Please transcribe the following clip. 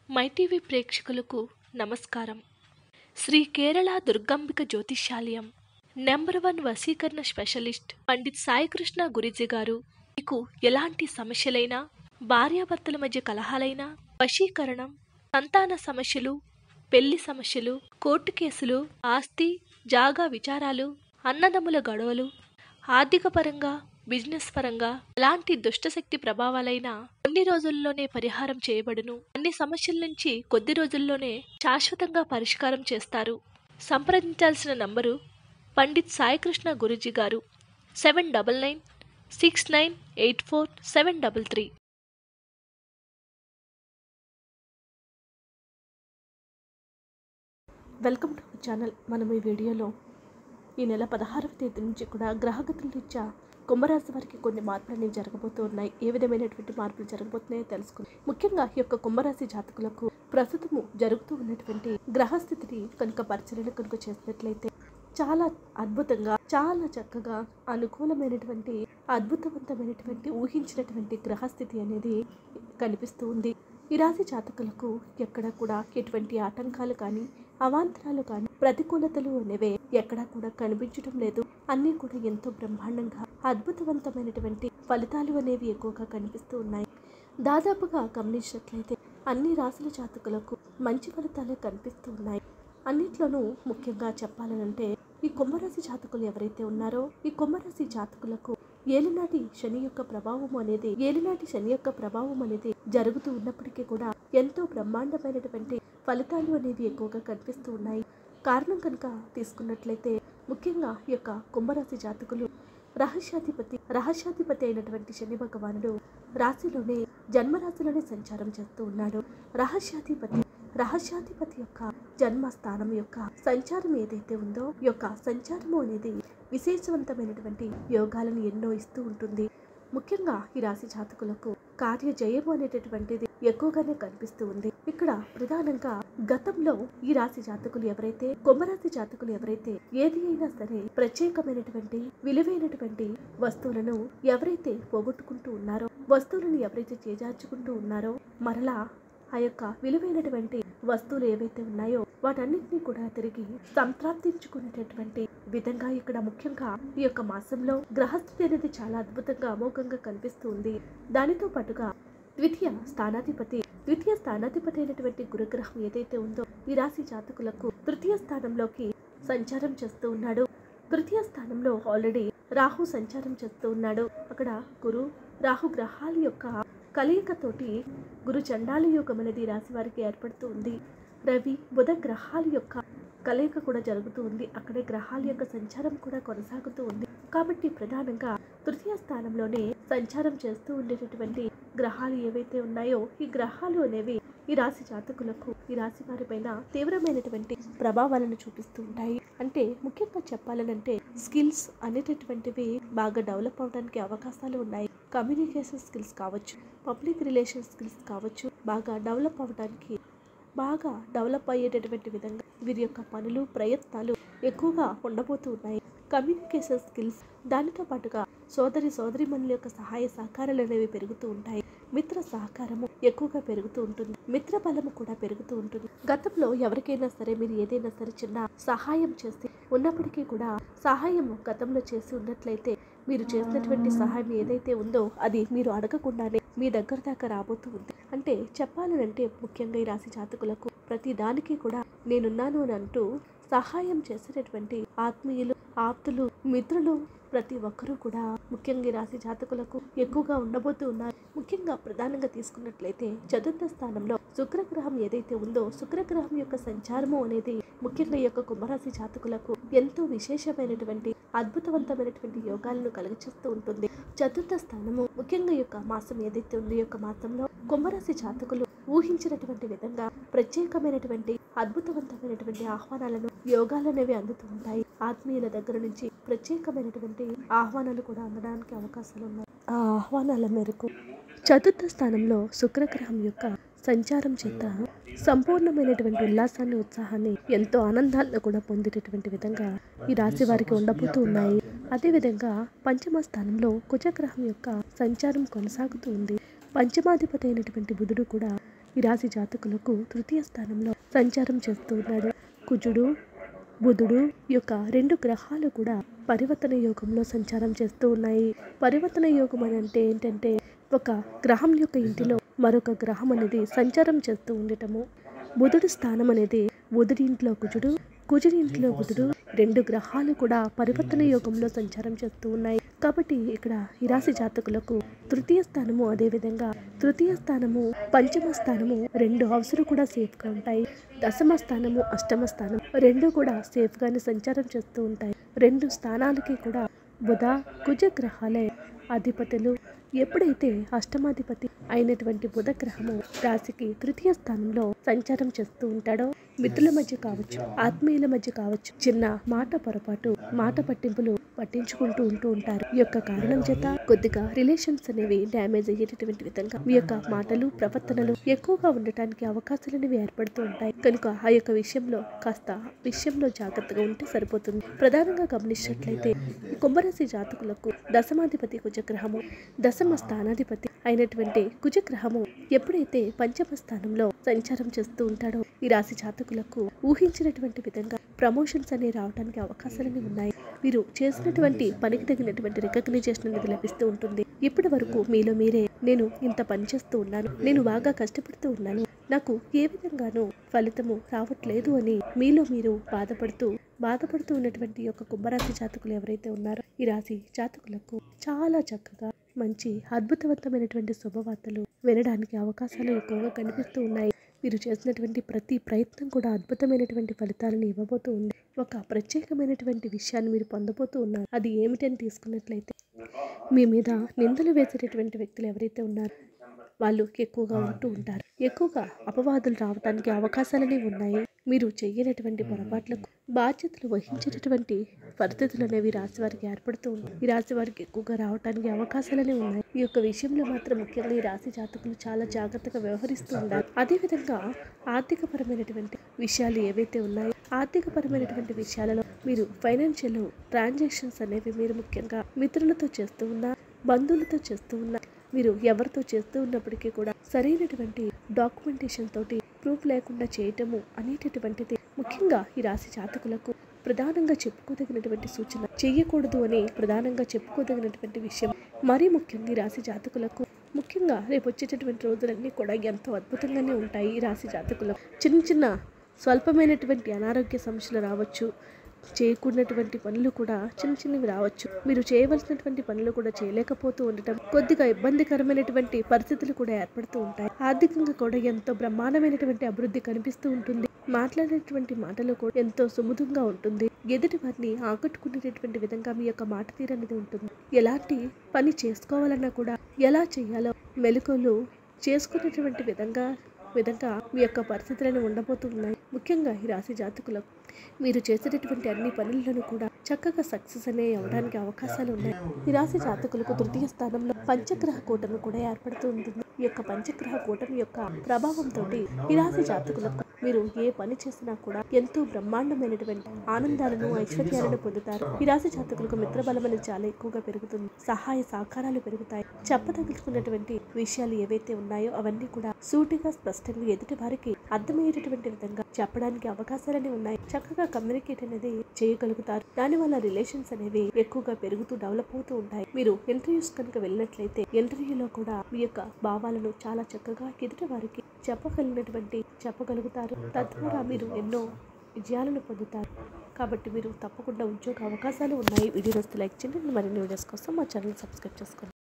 MyTV ప్రేక్షకులకు నమస్కారం శ్రీ కేరళ దుర్గాంబిక జ్యోతిష్యాలయం నెంబర్ వన్ వశీకరణ స్పెషలిస్ట్ పండిత్ సాయికృష్ణ గురిజీ గారు మీకు ఎలాంటి సమస్యలైనా భార్యాభర్తల మధ్య కలహాలైనా వశీకరణం సంతాన సమస్యలు పెళ్లి సమస్యలు కోర్టు కేసులు ఆస్తి జాగా విచారాలు అన్నదమ్ముల గొడవలు ఆర్థిక పరంగా బిజినెస్ పరంగా ఎలాంటి దుష్టశక్తి ప్రభావాలైనా కొన్ని రోజుల్లోనే పరిహారం చేయబడును అన్ని సమస్యల నుంచి కొద్ది రోజుల్లోనే శాశ్వతంగా పరిష్కారం చేస్తారు సంప్రదించాల్సిన నంబరు పండిత్ సాయికృష్ణ గురూజీ గారు seven double nine six nine eight four seven double three welcome to our channel మనం ఈ వీడియోలో ఈ నెల పదహారవ తేదీ నుంచి కూడా గ్రహగతుల రీత్యా కుంభరాశి వారికి కొన్ని మార్పులు అనేవి జరగబోతూ ఉన్నాయి ఏ విధమైనటువంటి మార్పులు జరగబోతున్నాయో తెలుసుకుందాం ముఖ్యంగా ఈ యొక్క కుంభరాశి జాతకులకు ప్రస్తుతము జరుగుతూ ఉన్నటువంటి గ్రహస్థితిని కనుక పరిశీలన కనుక చేసినట్లయితే చాలా అద్భుతంగా చాలా చక్కగా అనుకూలమైనటువంటి అద్భుతవంతమైనటువంటి ఊహించినటువంటి గ్రహస్థితి అనేది కనిపిస్తూ ఉంది ఈ రాశి జాతకులకు ఎక్కడ కూడా ఎటువంటి ఆటంకాలు కానీ అవాంతరాలు కానీ ప్రతికూలతలు అనేవే ఎక్కడా కూడా కనిపించడం లేదు అన్నీ కూడా ఎంతో బ్రహ్మాండంగా అద్భుతవంతమైనటువంటి ఫలితాలు అనేవి ఎక్కువగా కనిపిస్తూ ఉన్నాయి దాదాపుగా గమనించినట్లయితే అన్ని రాశుల జాతకులకు మంచి ఫలితాలే కనిపిస్తూ ఉన్నాయి అన్నిట్లోనూ ముఖ్యంగా చెప్పాలనంటే ఈ కుంభరాశి జాతకులు ఎవరైతే ఉన్నారో ఈ కుంభరాశి జాతకులకు ఏలినాటి శని యొక్క ప్రభావం అనేది ఏలినాటి శని యొక్క ప్రభావం అనేది జరుగుతూ ఉన్నప్పటికీ కూడా ఎంతో బ్రహ్మాండమైనటువంటి ఫలితాలు అనేవి ఎక్కువగా కనిపిస్తూ ఉన్నాయి కారణం కనుక తీసుకున్నట్లయితే ముఖ్యంగా ఈ యొక్క కుంభరాశి జాతకులు రహస్యాధిపతి రహస్యాధిపతి అయినటువంటి శని భగవానుడు రాశిలోనే జన్మరాశిలోనే సంచారం చేస్తూ ఉన్నాడు రహస్యాధిపతి రహస్యాధిపతి యొక్క జన్మ స్థానం యొక్క సంచారం ఏదైతే ఉందో ఈ యొక్క సంచారము అనేది విశేషవంతమైనటువంటి యోగాలను ఎన్నో ఇస్తూ ఉంటుంది ముఖ్యంగా ఈ రాశి జాతకులకు కార్య జయము అనేటటువంటిది ఎక్కువగానే కనిపిస్తూ ఉంది ఇక్కడ ప్రధానంగా గతంలో ఈ రాశి జాతకులు ఎవరైతే కుంభరాశి జాతకులు ఎవరైతే ఏది అయినా సరే ప్రత్యేకమైనటువంటి విలువైనటువంటి వస్తువులను ఎవరైతే పోగొట్టుకుంటూ ఉన్నారో వస్తువులను ఎవరైతే చేజార్చుకుంటూ ఉన్నారో మరలా ఆ యొక్క విలువైనటువంటి వస్తువులు ఏవైతే ఉన్నాయో వాటన్నిటిని కూడా తిరిగి సంప్రాప్తించుకునేటటువంటి విధంగా ఇక్కడ ముఖ్యంగా ఈ యొక్క మాసంలో గ్రహస్థితి అనేది చాలా అద్భుతంగా అమోఘంగా కనిపిస్తూ ఉంది దానితో పాటుగా ద్వితీయ స్థానాధిపతి ద్వితీయ స్థానాధిపతి అయినటువంటి గురుగ్రహం ఏదైతే ఉందో ఈ రాశి జాతకులకు తృతీయ స్థానంలోకి సంచారం చేస్తూ ఉన్నాడు తృతీయ స్థానంలో ఆల్రెడీ రాహు సంచారం చేస్తూ ఉన్నాడు అక్కడ గురు రాహు గ్రహాల యొక్క కలయికతోటి గురు చండాల యోగం అనేది రాశి వారికి ఏర్పడుతూ ఉంది రవి బుధ గ్రహాల యొక్క కలయిక కూడా జరుగుతూ ఉంది అక్కడే గ్రహాల యొక్క సంచారం కూడా కొనసాగుతూ ఉంది కాబట్టి ప్రధానంగా తృతీయ స్థానంలోనే సంచారం చేస్తూ ఉండేటటువంటి గ్రహాలు ఏవైతే ఉన్నాయో ఈ గ్రహాలు అనేవి ఈ రాశి జాతకులకు ఈ రాశి వారి పైన తీవ్రమైనటువంటి ప్రభావాలను చూపిస్తూ ఉంటాయి అంటే ముఖ్యంగా చెప్పాలనంటే స్కిల్స్ అనేటటువంటివి బాగా డెవలప్ అవడానికి అవకాశాలు ఉన్నాయి కమ్యూనికేషన్ స్కిల్స్ కావచ్చు పబ్లిక్ రిలేషన్ స్కిల్స్ కావచ్చు బాగా డెవలప్ అవడానికి బాగా డెవలప్ అయ్యేటటువంటి విధంగా వీరి యొక్క పనులు ప్రయత్నాలు ఎక్కువగా ఉండబోతూ ఉన్నాయి కమ్యూనికేషన్ స్కిల్స్ దానితో పాటుగా సోదరి సోదరిమణుల యొక్క సహాయ సహకారాలు అనేవి పెరుగుతూ ఉంటాయి మిత్ర సహకారము ఎక్కువగా పెరుగుతూ ఉంటుంది మిత్ర బలము కూడా పెరుగుతూ ఉంటుంది గతంలో ఎవరికైనా సరే మీరు ఏదైనా సరే చిన్న సహాయం చేసి ఉన్నప్పటికీ కూడా సహాయం గతంలో చేసి ఉన్నట్లయితే మీరు చేసినటువంటి సహాయం ఏదైతే ఉందో అది మీరు అడగకుండానే మీ దగ్గర దాకా రాబోతూ ఉంది అంటే చెప్పాలనంటే ముఖ్యంగా ఈ రాశి జాతకులకు ప్రతి దానికి కూడా నేనున్నాను అని అంటూ సహాయం చేసేటటువంటి ఆత్మీయులు ఆప్తులు మిత్రులు ప్రతి ఒక్కరూ కూడా ముఖ్యంగా ఈ రాశి జాతకులకు ఎక్కువగా ఉండబోతూ ఉన్నారు ముఖ్యంగా ప్రధానంగా తీసుకున్నట్లయితే చతుర్థ స్థానంలో శుక్రగ్రహం ఏదైతే ఉందో శుక్రగ్రహం యొక్క సంచారము అనేది ముఖ్యంగా ఈ యొక్క కుంభరాశి జాతకులకు ఎంతో విశేషమైనటువంటి అద్భుతవంతమైనటువంటి యోగాలను కలుగచేస్తూ ఉంటుంది చతుర్థ స్థానము ముఖ్యంగా ఈ యొక్క మాసం ఏదైతే ఉందో ఈ యొక్క మాసంలో కుంభరాశి జాతకులు ఊహించినటువంటి విధంగా ప్రత్యేకమైనటువంటి అద్భుతవంతమైనటువంటి ఆహ్వానాలను యోగాలు అనేవి అందుతూ ఉంటాయి ఆత్మీయుల దగ్గర నుంచి ప్రత్యేకమైనటువంటి ఆహ్వానాలు కూడా అందడానికి అవకాశాలు ఉన్నాయి ఆ ఆహ్వానాల మేరకు చతుర్థ స్థానంలో శుక్రగ్రహం యొక్క సంచారం చేత సంపూర్ణమైనటువంటి ఉల్లాసాన్ని ఉత్సాహాన్ని ఎంతో ఆనందాలను కూడా పొందేటటువంటి విధంగా ఈ రాశి వారికి ఉండబోతూ ఉన్నాయి అదేవిధంగా పంచమ స్థానంలో కుజగ్రహం యొక్క సంచారం కొనసాగుతూ ఉంది పంచమాధిపతి అయినటువంటి బుధుడు కూడా ఈ రాశి జాతకులకు తృతీయ స్థానంలో సంచారం చేస్తూ ఉన్నాడు కుజుడు బుధుడు ఈ యొక్క రెండు గ్రహాలు కూడా పరివర్తన యోగంలో సంచారం చేస్తూ ఉన్నాయి పరివర్తన యోగం అని అంటే ఏంటంటే ఒక గ్రహం యొక్క ఇంటిలో మరొక గ్రహం అనేది సంచారం చేస్తూ ఉండటము బుధుడి స్థానం అనేది బుధుడి ఇంట్లో కుజుడు కుజుడి ఇంట్లో బుధుడు రెండు గ్రహాలు కూడా పరివర్తన యోగంలో సంచారం చేస్తూ ఉన్నాయి కాబట్టి ఇక్కడ ఈ రాశి జాతకులకు తృతీయ స్థానము అదేవిధంగా తృతీయ స్థానము పంచమ స్థానము రెండు హౌసులు కూడా సేఫ్గా ఉంటాయి దశమ స్థానము అష్టమ స్థానం రెండు కూడా సేఫ్గానే సంచారం చేస్తూ ఉంటాయి రెండు స్థానాలకి కూడా బుధ కుజ గ్రహాలే అధిపతులు ఎప్పుడైతే అష్టమాధిపతి అయినటువంటి బుధ గ్రహము రాశికి తృతీయ స్థానంలో సంచారం చేస్తూ ఉంటాడో మిత్రుల మధ్య కావచ్చు ఆత్మీయుల మధ్య కావచ్చు చిన్న మాట పొరపాటు మాట పట్టింపులు పట్టించుకుంటూ ఉంటూ ఉంటారు ఈ యొక్క కారణం చేత కొద్దిగా రిలేషన్స్ అనేవి డ్యామేజ్ అయ్యేటటువంటి విధంగా మీ యొక్క మాటలు ప్రవర్తనలు ఎక్కువగా ఉండటానికి అవకాశాలు అనేవి ఏర్పడుతూ ఉంటాయి కనుక ఆ యొక్క విషయంలో కాస్త విషయంలో జాగ్రత్తగా ఉంటే సరిపోతుంది ప్రధానంగా గమనించినట్లయితే ఈ కుంభరాశి జాతకులకు దశమాధిపతి కుజగ్రహము దశమ స్థానాధిపతి అయినటువంటి కుజగ్రహము ఎప్పుడైతే పంచమ స్థానంలో సంచారం చేస్తూ ఉంటాడో ఈ రాశి జాతకులకు ఊహించినటువంటి విధంగా ప్రమోషన్స్ అనేవి రావడానికి అవకాశాలన్నీ ఉన్నాయి వీరు చేసినటువంటి పనికి తగినటువంటి రికగ్నైజేషన్ అనేది లభిస్తూ ఉంటుంది ఇప్పటి వరకు మీలో మీరే నేను ఇంత పని చేస్తూ ఉన్నాను నేను బాగా కష్టపడుతూ ఉన్నాను నాకు ఏ విధంగానూ ఫలితము రావట్లేదు అని మీలో మీరు బాధపడుతూ బాధపడుతూ ఉన్నటువంటి యొక్క కుంభరాశి జాతకులు ఎవరైతే ఉన్నారో ఈ రాశి జాతకులకు చాలా చక్కగా మంచి అద్భుతవంతమైనటువంటి శుభవార్తలు వినడానికి అవకాశాలు ఎక్కువగా కనిపిస్తూ ఉన్నాయి మీరు చేసినటువంటి ప్రతి ప్రయత్నం కూడా అద్భుతమైనటువంటి ఫలితాలను ఇవ్వబోతూ ఉంది ఒక ప్రత్యేకమైనటువంటి విషయాన్ని మీరు పొందబోతూ ఉన్నారు అది ఏమిటని తీసుకున్నట్లయితే మీ మీద నిందలు వేసేటటువంటి వ్యక్తులు ఎవరైతే ఉన్నారో వాళ్ళు ఎక్కువగా ఉంటూ ఉంటారు ఎక్కువగా అపవాదులు రావడానికి అవకాశాలనే ఉన్నాయి మీరు చెయ్యనటువంటి పొరపాట్లకు బాధ్యతలు వహించేటటువంటి పరిస్థితులు అనేవి రాశి వారికి ఏర్పడుతూ ఉంటాయి ఈ రాశి వారికి ఎక్కువగా రావడానికి అవకాశాలనే ఉన్నాయి ఈ యొక్క విషయంలో మాత్రం ముఖ్యంగా ఈ రాశి జాతకులు చాలా జాగ్రత్తగా వ్యవహరిస్తూ ఉండాలి అదేవిధంగా ఆర్థికపరమైనటువంటి విషయాలు ఏవైతే ఉన్నాయో ఆర్థికపరమైనటువంటి విషయాలలో మీరు ఫైనాన్షియల్ ట్రాన్సాక్షన్స్ అనేవి మీరు ముఖ్యంగా మిత్రులతో చేస్తూ ఉన్నా బంధువులతో చేస్తూ ఉన్నా మీరు ఎవరితో చేస్తూ ఉన్నప్పటికీ కూడా సరైనటువంటి డాక్యుమెంటేషన్ తోటి ప్రూఫ్ లేకుండా చేయటము అనేటటువంటిది ముఖ్యంగా ఈ రాశి జాతకులకు ప్రధానంగా చెప్పుకోదగినటువంటి సూచన చేయకూడదు అని ప్రధానంగా చెప్పుకోదగినటువంటి విషయం మరీ ముఖ్యంగా ఈ రాశి జాతకులకు ముఖ్యంగా రేపు వచ్చేటటువంటి రోజులన్నీ కూడా ఎంతో అద్భుతంగానే ఉంటాయి ఈ రాశి జాతకులకు చిన్న చిన్న స్వల్పమైనటువంటి అనారోగ్య సమస్యలు రావచ్చు చేయకూడనటువంటి పనులు కూడా చిన్న చిన్నవి రావచ్చు మీరు చేయవలసినటువంటి పనులు కూడా చేయలేకపోతూ ఉండటం కొద్దిగా ఇబ్బందికరమైనటువంటి పరిస్థితులు కూడా ఏర్పడుతూ ఉంటాయి ఆర్థికంగా కూడా ఎంతో బ్రహ్మాండమైనటువంటి అభివృద్ధి కనిపిస్తూ ఉంటుంది మాట్లాడేటువంటి మాటలు కూడా ఎంతో సుముఖంగా ఉంటుంది ఎదుటి వారిని ఆకట్టుకునేటటువంటి విధంగా మీ యొక్క మాట తీరు అనేది ఉంటుంది ఎలాంటి పని చేసుకోవాలన్నా కూడా ఎలా చేయాలో మెలకువలు చేసుకునేటువంటి విధంగా విధంగా మీ యొక్క పరిస్థితులను ఉండబోతూ ఉన్నాయి ముఖ్యంగా ఈ రాశి జాతకులకు మీరు చేసేటటువంటి అన్ని పనులను కూడా చక్కగా సక్సెస్ అనే అవడానికి అవకాశాలు ఉన్నాయి ఈ రాశి జాతకులకు తృతీయ స్థానంలో పంచగ్రహ కూటమి కూడా ఏర్పడుతూ ఉంటుంది ఈ యొక్క పంచగ్రహ కూటమి యొక్క ప్రభావంతో ఈ రాశి జాతకులకు మీరు ఏ పని చేసినా కూడా ఎంతో బ్రహ్మాండమైనటువంటి ఆనందాలను ఐశ్వర్యాలను పొందుతారు ఈ రాశి జాతకులకు మిత్రబలం అనేది చాలా ఎక్కువగా పెరుగుతుంది సహాయ సహకారాలు పెరుగుతాయి చెప్పదలుచుకున్నటువంటి విషయాలు ఏవైతే ఉన్నాయో అవన్నీ కూడా సూటిగా స్పష్టంగా ఎదుటి వారికి అర్థమయ్యేటటువంటి విధంగా చెప్పడానికి అవకాశాలనే ఉన్నాయి చక్కగా కమ్యూనికేట్ అనేది చేయగలుగుతారు దానివల్ల రిలేషన్స్ అనేవి ఎక్కువగా పెరుగుతూ డెవలప్ అవుతూ ఉంటాయి మీరు ఇంటర్వ్యూస్ కనుక వెళ్ళినట్లయితే ఇంటర్వ్యూలో కూడా మీ యొక్క భావాలను చాలా చక్కగా ఎదుటి వారికి చెప్పగలిగినటువంటి చెప్పగలుగుతారు తద్వారా మీరు ఎన్నో విజయాలను పొందుతారు కాబట్టి మీరు తప్పకుండా ఉద్యోగ అవకాశాలు ఉన్నాయి వీడియో వస్తే లైక్ చేయండి మరిన్ని వీడియోస్ కోసం మా ఛానల్ సబ్స్క్రైబ్ చేసుకోండి